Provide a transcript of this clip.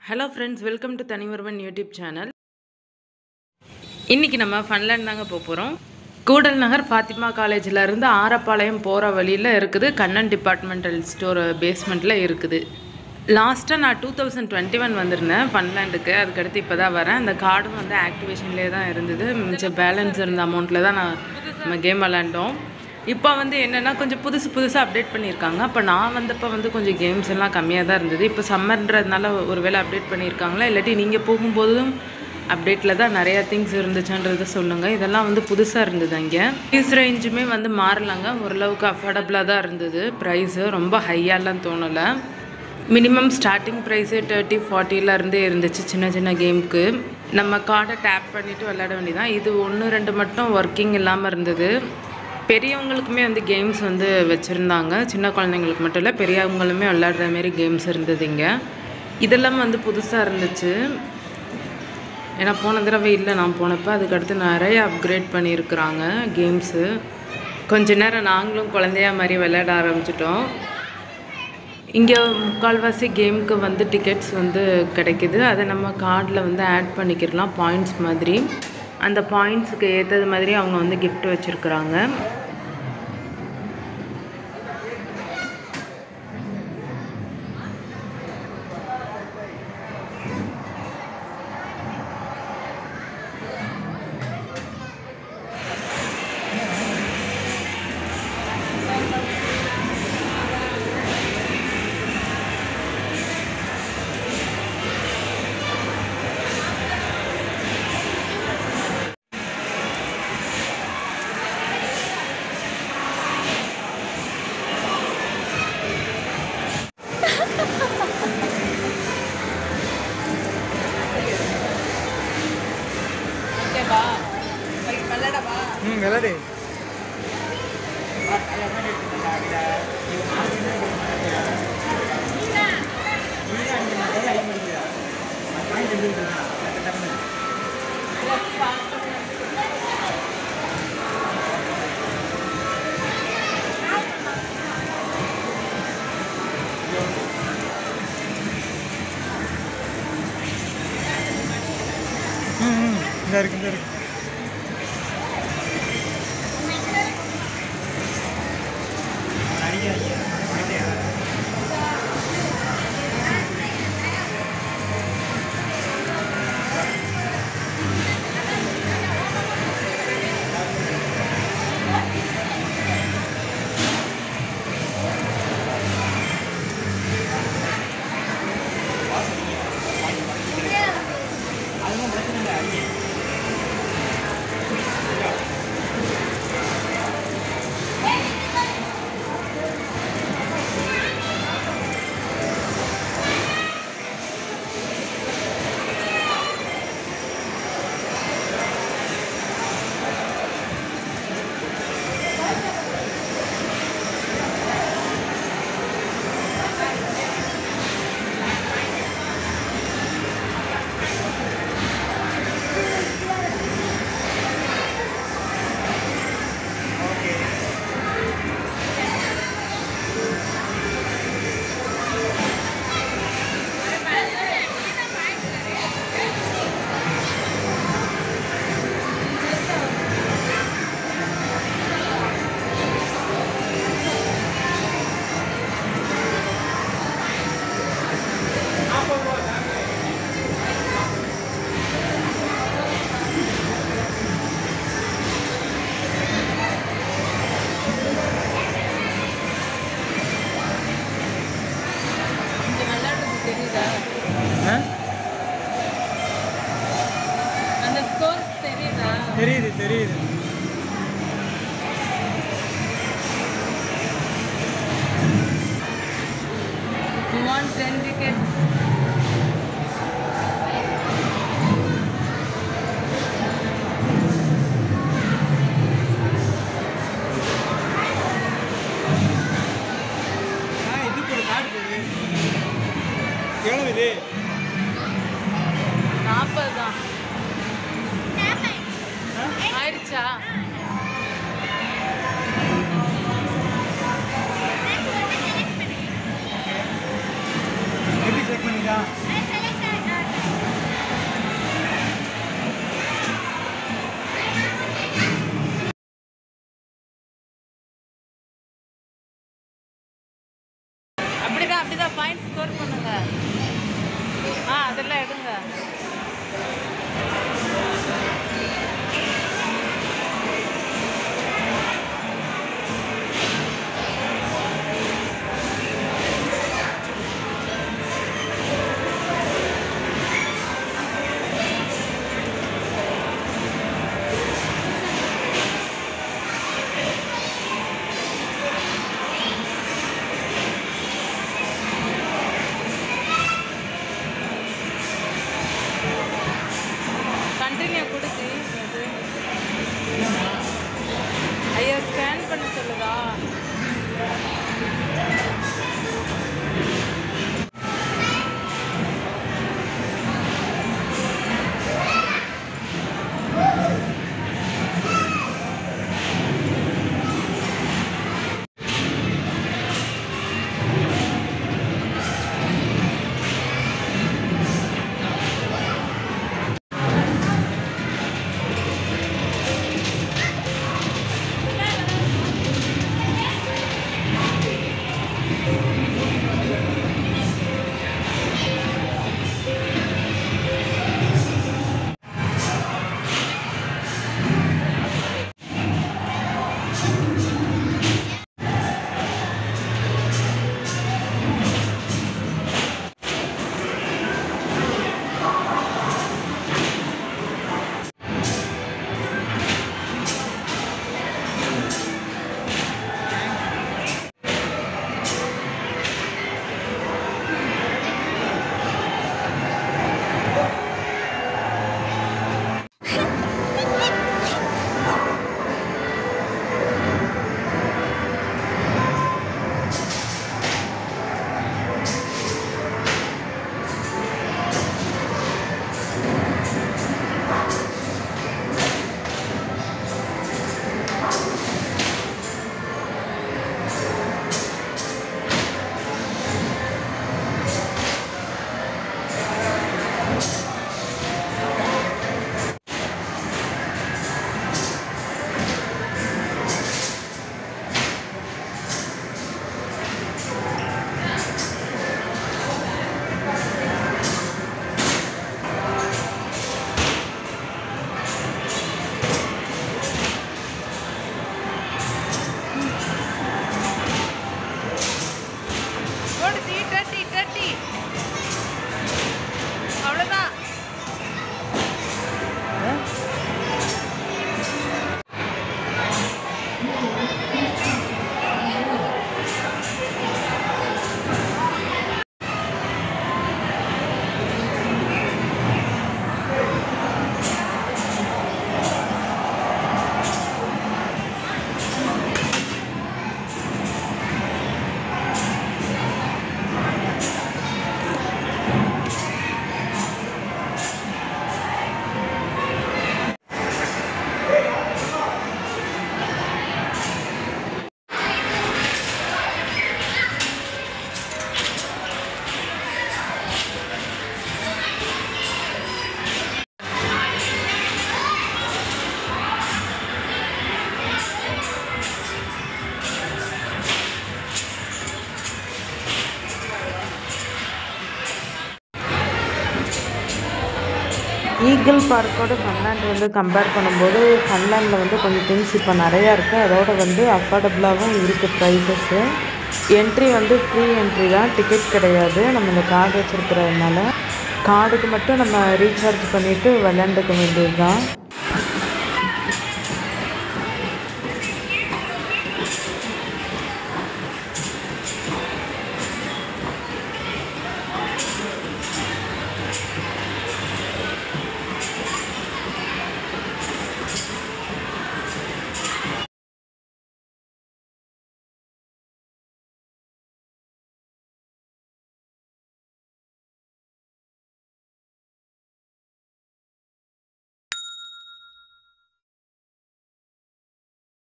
Hello friends welcome to Thani Oruvan YouTube channel இன்றைக்கி நம்ம Funland தாங்க போக போகிறோம் கூடல் நகர் ஃபாத்திமா காலேஜில் இருந்து ஆரப்பாளையம் போகிற வழியில் இருக்குது கண்ணன் டிபார்ட்மெண்டல் ஸ்டோர் பேஸ்மெண்ட்டில் இருக்குது லாஸ்ட்டாக நான் டூ தௌசண்ட் டுவெண்ட்டி ஒன் வந்திருந்தேன் ஃபன்லேண்டுக்கு அதுக்கடுத்து இப்போ தான் வரேன் அந்த கார்டும் வந்து ஆக்டிவேஷன்லேயே தான் இருந்தது மிச்சம் பேலன்ஸ் இருந்த அமௌண்ட்டில் தான் நான் நம்ம கேம் விளாண்டோம் இப்போ வந்து என்னென்னா கொஞ்சம் புதுசு புதுசாக அப்டேட் பண்ணியிருக்காங்க அப்போ நான் வந்தப்போ வந்து கொஞ்சம் கேம்ஸ் எல்லாம் கம்மியாக தான் இருந்தது இப்போ சம்மர்ன்றதுனால ஒரு வேளை அப்டேட் பண்ணியிருக்காங்களா இல்லாட்டி நீங்கள் போகும்போதும் அப்டேட்டில் தான் நிறையா திங்ஸ் இருந்துச்சுன்றதை சொல்லுங்கள் இதெல்லாம் வந்து புதுசாக இருந்தது அங்கே ப்ரைஸ் ரேஞ்சுமே வந்து மாறலாங்க ஓரளவுக்கு அஃபோர்டபுளாக தான் இருந்தது ப்ரைஸு ரொம்ப ஹையாலாம் தோணலை மினிமம் ஸ்டார்டிங் ப்ரைஸே தேர்ட்டி ஃபார்ட்டியில் இருந்தே இருந்துச்சு சின்ன சின்ன கேமுக்கு நம்ம கார்டை டேப் பண்ணிவிட்டு விளையாட வேண்டியதான் இது ஒன்று ரெண்டு மட்டும் ஒர்க்கிங் இல்லாமல் இருந்தது பெரியவங்களுக்குமே வந்து கேம்ஸ் வந்து வச்சுருந்தாங்க சின்ன குழந்தைங்களுக்கு மட்டும் இல்லை பெரியவங்களுமே விளையாடுற மாரி கேம்ஸ் இருந்தது இங்கே இதெல்லாம் வந்து புதுசாக இருந்துச்சு ஏன்னா போன தடவை இல்லை நான் போனப்போ அதுக்கடுத்து நிறைய அப்கிரேட் பண்ணியிருக்கிறாங்க கேம்ஸு கொஞ்ச நேரம் நாங்களும் குழந்தையா மாதிரி விளையாட ஆரம்பிச்சிட்டோம் இங்கே முக்கால்வாசி கேமுக்கு வந்து டிக்கெட்ஸ் வந்து கிடைக்குது அதை நம்ம கார்டில் வந்து ஆட் பண்ணிக்கிறலாம் பாயிண்ட்ஸ் மாதிரி அந்த பாயிண்ட்ஸுக்கு ஏற்றது மாதிரி அவங்க வந்து gift வச்சுருக்குறாங்க ம் விளாடு ம் ம் இந்த இருக்கு இந்த இருக்கு தெரியுதா ஆ அந்த ஸ்கோர் தெரியுதா தெரியுது தெரியுது You want 10 tickets? ஆ இதுக்கு ஒரு கார்டு போடு எவ்வளோ இது நாற்பது தான் ஆயிடுச்சா எப்படி செக் பண்ணிக்கா I select அதெல்லாம் எடுங்க கண்டினியூ கொடுத்து ஐயா ஸ்கேன் பண்ண சொல்லுதா ஓடு தீ தட்டி தட்டி அவ்வளோதான் ஈகிள் பார்க்கோட ஃபன்லேண்ட் வந்து கம்பேர் பண்ணும்போது ஃபன்லேண்டில் வந்து கொஞ்சம் திங்ஸ் இப்போ நிறையா இருக்குது அதோட வந்து அஃபோர்டபுளாகவும் இருக்குது ப்ரைஸஸ்ஸு என்ட்ரி வந்து ஃப்ரீ என்ட்ரி தான் டிக்கெட் கிடையாது நம்ம இந்த கார்டு வச்சுருக்கிறதுனால கார்டுக்கு மட்டும் நம்ம ரீசார்ஜ் பண்ணிவிட்டு விளையாண்டுக்க வேண்டியது தான்